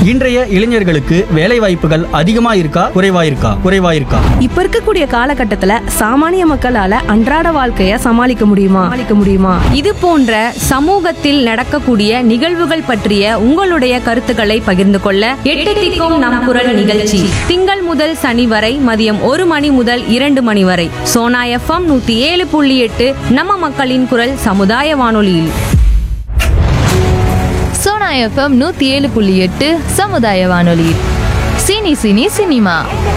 இன்றைய இளைஞர்களுக்கு வேலை வாய்ப்புகள் அதிகமா இருக்கா குறைவா இருக்கா குறைவா இருக்கா இப்ப இருக்கக்கூடிய காலகட்டத்துல சாமானிய மக்களால அன்றாட வாழ்க்கைய சமாளிக்க முடியுமா சமாளிக்க முடியுமா இது போன்ற சமூகத்தில் நடக்கக்கூடிய நிகழ்வுகள் பற்றிய உங்களுடைய கருத்துக்களை பகிர்ந்து கொள்ள எட்டு திக்கும் நம் குரல் நிகழ்ச்சி திங்கள் முதல் சனி வரை மதியம் ஒரு மணி முதல் இரண்டு மணி வரை சோனா எஃப்எம் நூத்தி ஏழு புள்ளி எட்டு நம்ம மக்களின் குரல் சமுதாய வானொலியில் சோனா எஃப்எம் நூத்தி ஏழு புள்ளி எட்டு சமுதாய வானொலி சினி சினி சினிமா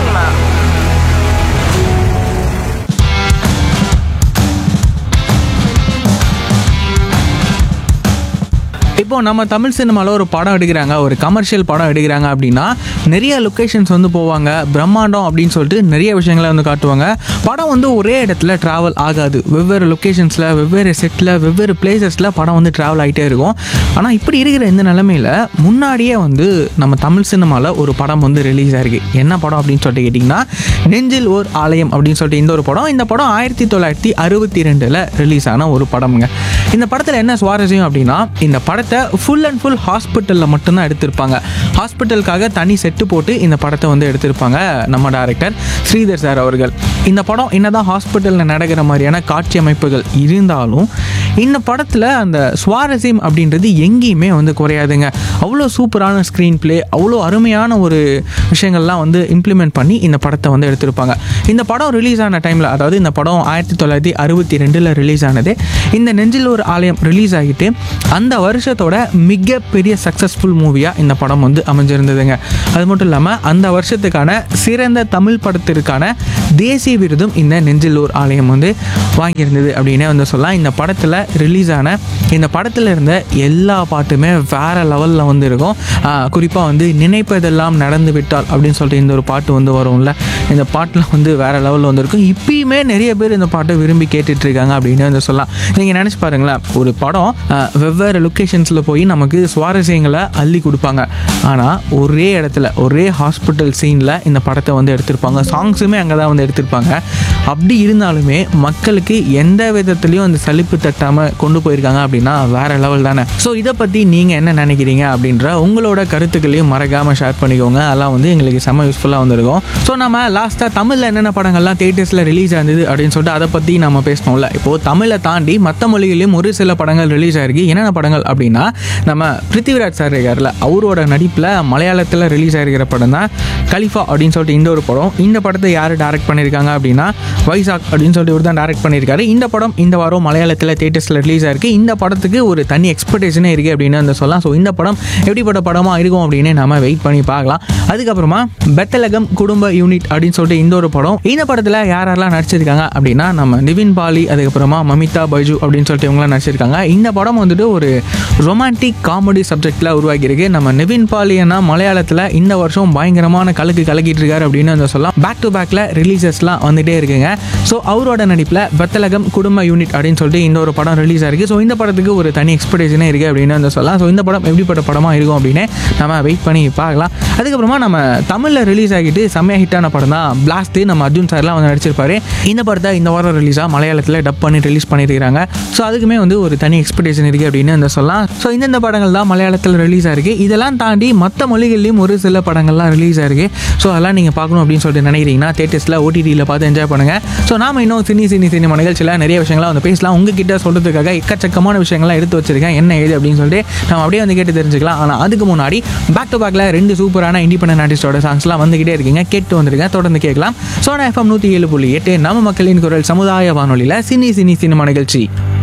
இப்போ நம்ம தமிழ் சினிமாவில் ஒரு படம் எடுக்கிறாங்க ஒரு கமர்ஷியல் படம் எடுக்கிறாங்க அப்படின்னா நிறைய லொக்கேஷன்ஸ் வந்து போவாங்க பிரம்மாண்டம் அப்படின்னு சொல்லிட்டு நிறைய விஷயங்களை வந்து காட்டுவாங்க படம் வந்து ஒரே இடத்துல ட்ராவல் ஆகாது வெவ்வேறு லொக்கேஷன்ஸில் வெவ்வேறு செட்டில் வெவ்வேறு பிளேசஸில் படம் வந்து ட்ராவல் ஆகிட்டே இருக்கும் ஆனால் இப்படி இருக்கிற இந்த நிலமையில முன்னாடியே வந்து நம்ம தமிழ் சினிமாவில் ஒரு படம் வந்து ரிலீஸ் ஆயிருக்கு என்ன படம் அப்படின்னு சொல்லிட்டு கேட்டிங்கன்னா நெஞ்சில் ஓர் ஆலயம் அப்படின்னு சொல்லிட்டு இந்த ஒரு படம் இந்த படம் ஆயிரத்தி தொள்ளாயிரத்தி அறுபத்தி ரெண்டில் ரிலீஸ் ஆன ஒரு படம்ங்க இந்த படத்தில் என்ன சுவாரஸ்யம் அப்படின்னா இந்த படத்தை ஃபுல் அண்ட் ஃபுல் ஹாஸ்பிட்டலில் மட்டும்தான் எடுத்திருப்பாங்க ஹாஸ்பிட்டலுக்காக தனி செட்டு போட்டு இந்த படத்தை வந்து எடுத்திருப்பாங்க நம்ம டைரக்டர் ஸ்ரீதர் சார் அவர்கள் இந்த படம் என்னதான் ஹாஸ்பிட்டலில் நடக்கிற மாதிரியான காட்சி அமைப்புகள் இருந்தாலும் இந்த படத்தில் அந்த சுவாரஸ்யம் அப்படின்றது எங்கேயுமே வந்து குறையாதுங்க அவ்வளோ சூப்பரான ஸ்க்ரீன் ப்ளே அவ்வளோ அருமையான ஒரு விஷயங்கள்லாம் வந்து இம்ப்ளிமெண்ட் பண்ணி இந்த படத்தை வந்து எடுத்திருப்பாங்க இந்த படம் ரிலீஸ் ஆன டைமில் அதாவது இந்த படம் ஆயிரத்தி தொள்ளாயிரத்தி அறுபத்தி ரெண்டில் ரிலீஸ் ஆனது இந்த நெஞ்சில் ஒரு ஆலயம் ரிலீஸ் ஆகிட்டு அந்த வருஷத்தோட மிகப்பெரிய சக்ஸஸ்ஃபுல் மூவியாக இந்த படம் வந்து அமைஞ்சிருந்ததுங்க அது மட்டும் இல்லாமல் அந்த வருஷத்துக்கான சிறந்த தமிழ் படத்திற்கான தேசிய விருதும் இந்த நெஞ்சில் ஒரு ஆலயம் வந்து வாங்கியிருந்தது அப்படின்னே வந்து சொல்லலாம் இந்த படத்தில் ரிலீஸ் ஆன இந்த படத்தில் இருந்த எல்லா பாட்டுமே வேற லெவலில் வந்து இருக்கும் குறிப்பாக வந்து நினைப்பதெல்லாம் நடந்து விட்டால் அப்படின்னு சொல்லிட்டு இந்த ஒரு பாட்டு வந்து வரும்ல இந்த பாட்டில் வந்து வேற லெவலில் வந்து இருக்கும் இப்பயுமே நிறைய பேர் இந்த பாட்டை விரும்பி கேட்டுட்டு இருக்காங்க அப்படின்னு வந்து சொல்லலாம் நீங்கள் நினச்சி பாருங்களேன் ஒரு படம் ஆஹ், வெவ்வேறு லொக்கேஷன்ஸில் போய் நமக்கு சுவாரஸ்யங்களை அள்ளி கொடுப்பாங்க ஆனால் ஒரே இடத்துல ஒரே ஹாஸ்பிட்டல் சீனில் இந்த படத்தை வந்து எடுத்திருப்பாங்க சாங்ஸுமே அங்கே தான் வந்து எடுத்திருப்பாங்க அப்படி இருந்தாலுமே மக்களுக்கு எந்த விதத்துலையும் அந்த சலிப்பு தட்டாமல் கொண்டு போயிருக்காங்க அப்படின்னா வேற லெவல் தானே ஸோ இதை பற்றி நீங்கள் என்ன நினைக்கிறீங்க அப்படின்ற உங்களோட கருத்துக்களையும் மறக்காமல் ஷேர் பண்ணிக்கோங்க அதெல்லாம் வந்து எங்களுக்கு செம்ம யூஸ்ஃபுல்லாக வந்திருக்கும் ஸோ நம்ம லாஸ்ட்டாக தமிழில் என்னென்ன படங்கள்லாம் தேட்டர்ஸில் ரிலீஸ் ஆனது அப்படின்னு சொல்லிட்டு அதை பற்றி நம்ம பேசணும்ல இப்போது தமிழை தாண்டி மற்ற மொழிகளிலும் ஒரு சில படங்கள் ரிலீஸ் ஆயிருக்கு என்னென்ன படங்கள் அப்படின்னா நம்ம பிருத்திவிராஜ் சார் இருக்கார்ல அவரோட நடிப்பில் மலையாளத்தில் ரிலீஸ் ஆயிருக்கிற படம் தான் கலிஃபா அப்படின்னு சொல்லிட்டு இந்த ஒரு படம் இந்த படத்தை யார் டைரக்ட் பண்ணியிருக்காங்க அப்படின்னா வைசாக் அப்படின்னு சொல்லிட்டு இவர் தான் டைரக்ட் பண்ணியிருக்காரு இந்த படம் இந்த வாரம் மலையாளத்தில் தேட்டர்ஸில் ரிலீஸ் ஆயிருக்கு இந்த படத்துக்கு ஒரு தனி எக்ஸ்பெக்டேஷனே இருக்குது அப்படின்னு வந்து சொல்லலாம் ஸோ இந்த படம் எப்படிப்பட்ட படமாக இருக்கும் அப்படின்னு நம்ம வெயிட் பண்ணி பார்க்கலாம் அதுக்கப்புறமா பெத்தலகம் குடும்ப யூனிட் அப்படின்னு சொல்லிட்டு இந்த ஒரு படம் இந்த படத்தில் யார் யாரெல்லாம் நடிச்சிருக்காங்க அப்படின்னா நம்ம நிவின் பாலி அதுக்கப்புறமா மமிதா பைஜு அப்படின்னு சொல்லிட்டு இவங்களாம் நடிச்சிருக்காங்க இந்த படம் வந்துட்டு ஒரு ரொமான்டிக் காமெடி சப்ஜெக்டில் உருவாக்கியிருக்கு நம்ம நிவின் பாலியனா மலையாளத்தில் இந்த வருஷம் பயங்கரமான கலக்கு கலக்கிட்டு இருக்காரு அப்படின்னு வந்து சொல்லலாம் பேக் டு பேக்கில் ரிலீசஸ்லாம் வந்துட்டே இருக்குங்க ஸோ அவரோட நடிப்பில் பெத்தலகம் குடும்ப யூனிட் அப்படின்னு சொல்லிட்டு இந்த ஒரு படம் ரிலீஸ் ஆயிருக்கு ஸோ இந்த படத்துக்கு ஒரு தனி எக்ஸ்பெக்டேஷனே இருக்குது அப்படின்னு வந்து சொல்லலாம் ஸோ இந்த படம் எப்படிப்பட்ட படமாக இருக்கும் அப்படின்னு நம்ம வெயிட் பண்ணி பார்க்கலாம் அதுக்கப்புறமா நம்ம தமிழில் ரிலீஸ் ஆகிட்டு செம்மையாக ஹிட்டான படம் தான் பிளாஸ்ட் நம்ம அர்ஜுன் சார்லாம் வந்து நடிச்சிருப்பாரு இந்த படத்தை இந்த வாரம் ரிலீஸாக மலையாளத்தில் டப் பண்ணி ரிலீஸ் பண்ணியிருக்காங்க ஸோ அதுக்குமே வந்து ஒரு தனி எக்ஸ்பெக்டேஷன் இருக்குது அப்படின்னு வந்து சொல்லலாம் ஸோ இந்தந்த படங்கள் தான் மலையாளத்தில் ரிலீஸ் ஆயிருக்கு இதெல்லாம் தாண்டி மற்ற மொழிகள்லையும் ஒரு சில படங்கள்லாம் ரிலீஸ் ஆயிருக்கு ஸோ அதெல்லாம் நீங்கள் பார்க்கணும் அப்படின்னு சொல்லிட்டு நினைக்கிறீங்கன்னா தேட்டர்ஸில் ஓடிடியில் பார்த்து என்ஜாய் பண்ணுங்கள் ஸோ நாம இன்னும் சினி சினி சினிமா நிகழ்ச்சியில் நிறைய விஷயங்களாம் வந்து பேசலாம் உங்ககிட்ட சொல்கிறதுக்காக எக்கச்சக்கமான விஷயங்கள்லாம் எடுத்து வச்சிருக்கேன் என்ன ஏது அப்படின்னு சொல்லிட்டு நம்ம அப்படியே வந்து கேட்டு தெரிஞ்சுக்கலாம் ஆனால் அதுக்கு முன்னாடி பேக் டு பேக்கில் ரெண்டு சூப்பரான இண்டிபெண்டன்ட் ஆர்டிஸ்டோட சாங்ஸ்லாம் வந்துகிட்டே இருக்கீங்க கேட்டு வந்திருக்கேன் தொடர்ந்து கேட்கலாம் சோனா எஃப்எம் நூற்றி ஏழு புள்ளி எட்டு நம்ம மக்களின் குரல் சமுதாய வானொலியில் சினி சினி சினிமா நிகழ்ச்சி